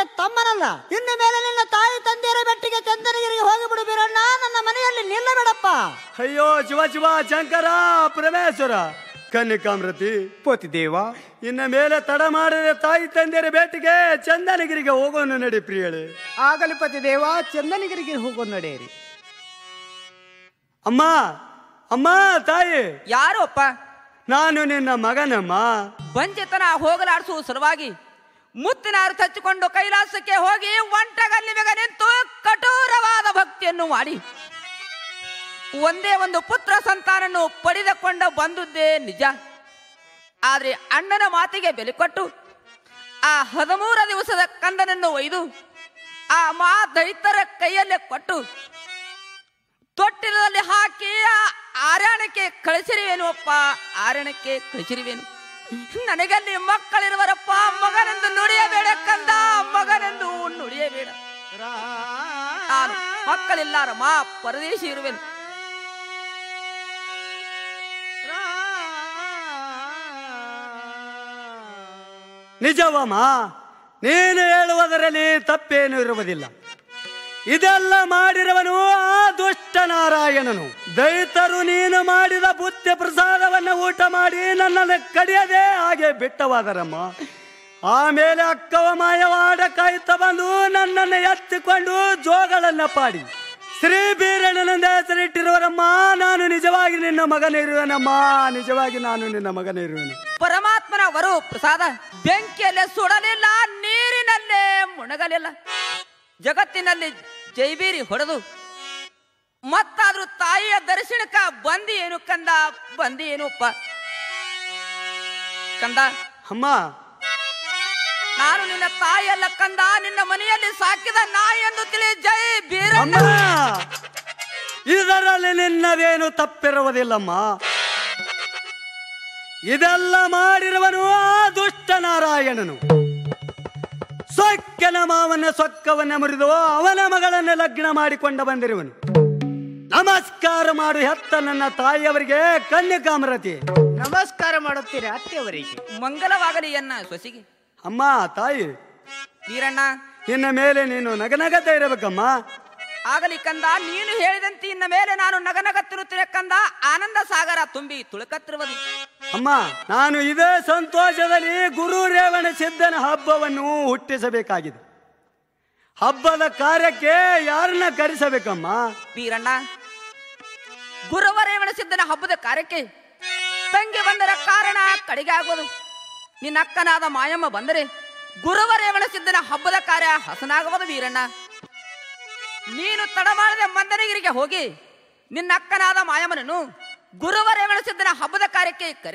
ನಿನಗೆ ತಮ್ಮನಲ್ಲ ಇನ್ನು ಮೇಲೆ ನಿನ್ನ ತಾಯಿ ತಂದೆಯರ ಬೆಟ್ಟಿಗೆ ಚಂದನಗಿರಿಗೆ ಹೋಗಿಬಿಡು ಬೀರಣ್ಣ ನನ್ನ ಮನೆಯಲ್ಲಿ ನಿಲ್ಲಬೇಡಪ್ಪ ಅಯ್ಯೋ ಶಿವ ಶಿವ ಶಂಕರ ಪರಮೇಶ್ವರ ಕನ್ನಿಕಾಮೃತಿ ಪತಿದೇವ ಇನ್ನ ಮೇಲೆ ತಡ ಮಾಡದೆ ತಾಯಿ ತಂದೆಯರ ಭೇಟಿಗೆ ಚಂದನಗಿರಿಗೆ ಹೋಗೋಣ ನಡಿ ಪ್ರಿಯಳೆ ಆಗಲಿ ಪತಿದೇವ ಚಂದನಗಿರಿಗೆ ಹೋಗೋ ನಡೆಯಿರಿ ಅಮ್ಮ ಅಮ್ಮ ತಾಯಿ ಯಾರು ಅಪ್ಪ ನಾನು ನಿನ್ನ ಮಗನಮ್ಮ ಬಂಜೆತನ ಹೋಗಲಾಡಿಸುವ ಸಲುವಾಗಿ ಮುತ್ತಿನ ಅರ್ಥ ಹಚ್ಚಿಕೊಂಡು ಕೈಲಾಸಕ್ಕೆ ಹೋಗಿ ಒಂಟಗಲ್ಲಿ ಬೇಗ ನಿಂತು ಕಠೋರವಾದ ಭಕ್ತಿಯನ್ನು ಮಾಡಿ ಒಂದೇ ಒಂದು ಪುತ್ರ ಸಂತಾನನ್ನು ಪಡೆದುಕೊಂಡು ಬಂದುದೇ ನಿಜ ಆದ್ರೆ ಅಣ್ಣನ ಮಾತಿಗೆ ಬೆಲೆ ಕೊಟ್ಟು ಆ ಹದಿಮೂರ ದಿವಸದ ಕಂದನನ್ನು ಒಯ್ದು ಆ ಮಾ ದೈತರ ಕೈಯಲ್ಲೇ ಕೊಟ್ಟು ತೊಟ್ಟಿಲದಲ್ಲಿ ಹಾಕಿ ಆ ಆರ್ಯಾಣಕ್ಕೆ ಕಳಿಸಿರುವೇನು ಅಪ್ಪ ಆರ್ಯಾಣಕ್ಕೆ ಕಳಿಸಿರುವೇನು ನನಗಲ್ಲಿ ಮಕ್ಕಳಿರುವರಪ್ಪ ಮಗನೆಂದು ನುಡಿಯಬೇಡ ಕಂದ ಮಗನೆಂದು ನುಡಿಯಬೇಡ ನಾನು ಮಕ್ಕಳಿಲ್ಲಾರಮ್ಮ ಪರದೇಶಿ ಇರುವೆನು ನಿಜವಮ್ಮ ನೀನು ಹೇಳುವುದರಲ್ಲಿ ತಪ್ಪೇನು ಇರುವುದಿಲ್ಲ ಇದೆಲ್ಲ ಮಾಡಿರುವನು ಆ ದುಷ್ಟ ನಾರಾಯಣನು ದೈತರು ನೀನು ಮಾಡಿದ ಬುದ್ಧಿ ಪ್ರಸಾದವನ್ನು ಊಟ ಮಾಡಿ ನನ್ನನ್ನು ಕಡಿಯದೆ ಹಾಗೆ ಬಿಟ್ಟವಾದರಮ್ಮ ಆಮೇಲೆ ಅಕ್ಕವ ಮಾಯವಾಡ ಕಾಯ್ತಾ ಬಂದು ನನ್ನನ್ನು ಎತ್ತಿಕೊಂಡು ಜೋಗಳನ್ನ ಪಾಡಿ ಶ್ರೀ ಬೀರಣ್ಣನೆಂದ ಹೆಸರಿಟ್ಟಿರುವರಮ್ಮ ನಾನು ನಿಜವಾಗಿ ನಿನ್ನ ಮಗನಿರುವನಮ್ಮ ನಿಜವಾಗಿ ನಾನು ನಿನ್ನ ಮಗನಿರುವೆನು ಪರಮಾತ್ಮನ ವರು ಪ್ರಸಾದ ಬೆಂಕಿಯಲ್ಲೇ ಸುಡಲಿಲ್ಲ ನೀರಿನಲ್ಲೇ ಮುಣಗಲಿಲ್ಲ ಜಗತ್ತಿನಲ್ಲಿ ಜೈಬೀರಿ ಹೊಡೆದು ಮತ್ತಾದ್ರೂ ತಾಯಿಯ ದರ್ಶನಕ್ಕ ಬಂದಿ ಏನು ಕಂದ ಬಂದಿ ಏನು ಅಪ್ಪ ಕಂದ ಅಮ್ಮ ನಾನು ನಿನ್ನ ತಾಯಿಯಲ್ಲ ಕಂದ ನಿನ್ನ ಮನೆಯಲ್ಲಿ ಸಾಕಿದ ನಾಯಿ ಎಂದು ತಿಳಿ ಜೈ ಬೀರಣ್ಣ ಅಮ್ಮ ಇದರಲ್ಲಿ ನಿನ್ನದೇನು ತಪ್ಪಿರುವುದಿಲ್ಲಮ್ಮ ಇದೆಲ್ಲ ಮಾಡಿರುವನು ಆ ದುಷ್ಟ ನಾರಾಯಣನು ಸೊಕ್ಕನ ಮಾವನ ಸೊಕ್ಕವನ್ನ ಮುರಿದು ಅವನ ಮಗಳನ್ನು ಲಗ್ನ ಮಾಡಿಕೊಂಡ ಬಂದಿರುವನು ನಮಸ್ಕಾರ ಮಾಡು ಹೆತ್ತ ನನ್ನ ತಾಯಿಯವರಿಗೆ ಕನ್ಯಕಾಮರತಿ ನಮಸ್ಕಾರ ಮಾಡುತ್ತೀರಿ ಅತ್ತೆಯವರಿಗೆ ಮಂಗಲವಾಗಲಿ ಎನ್ನ ಸೊಸಿಗೆ ಅಮ್ಮ ತಾಯಿ ವೀರಣ್ಣ ಇನ್ನ ಮೇಲೆ ನೀನು ನಗನಗತ ಇರಬೇಕಮ್ಮ ಆಗಲಿ ಕಂದ ನೀನು ಹೇಳಿದಂತೆ ಇನ್ನ ಮೇಲೆ ನಾನು ನಗನಗತ್ತಿರುತ್ತೇನೆ ಕಂದ ಆನಂದ ಸಾಗರ ತುಂಬಿ ತುಳುಕತ್ತಿರುವುದು ಅಮ್ಮ ನಾನು ಇದೇ ಸಂತೋಷದಲ್ಲಿ ಗುರು ರೇವಣ ಸಿದ್ಧನ ಹಬ್ಬವನ್ನು ಹುಟ್ಟಿಸಬೇಕಾಗಿದೆ ಹಬ್ಬದ ಕಾರ್ಯಕ್ಕೆ ಯಾರನ್ನ ಕರೆಸಬೇಕಮ್ಮ ವೀರಣ್ಣ ಗುರುವರೇವಣ ಸಿದ್ಧನ ಹಬ್ಬದ ಕಾರ್ಯಕ್ಕೆ ತಂಗಿ ಬಂದರ ಕಾರಣ ಕಡೆಗೆ ಆಗೋದು ನಿನ್ನ ಅಕ್ಕನಾದ ಮಾಯಮ್ಮ ಬಂದರೆ ಗುರುವರೇವಣ ಸಿದ್ಧನ ಹಬ್ಬದ ಕಾರ್ಯ ಹಸನಾಗುವುದು ವೀರಣ್ಣ ನೀನು ತಡ ಮಾಡದೆ ಮಂದನಗಿರಿಗೆ ಹೋಗಿ ನಿನ್ನ ಅಕ್ಕನಾದ ಮಾಯಮ್ಮನನ್ನು ಗುರುವರೇವಣ ಸಿದ್ಧನ ಹಬ್ಬದ ಕಾರ್ಯಕ್ಕೆ ಕರೆ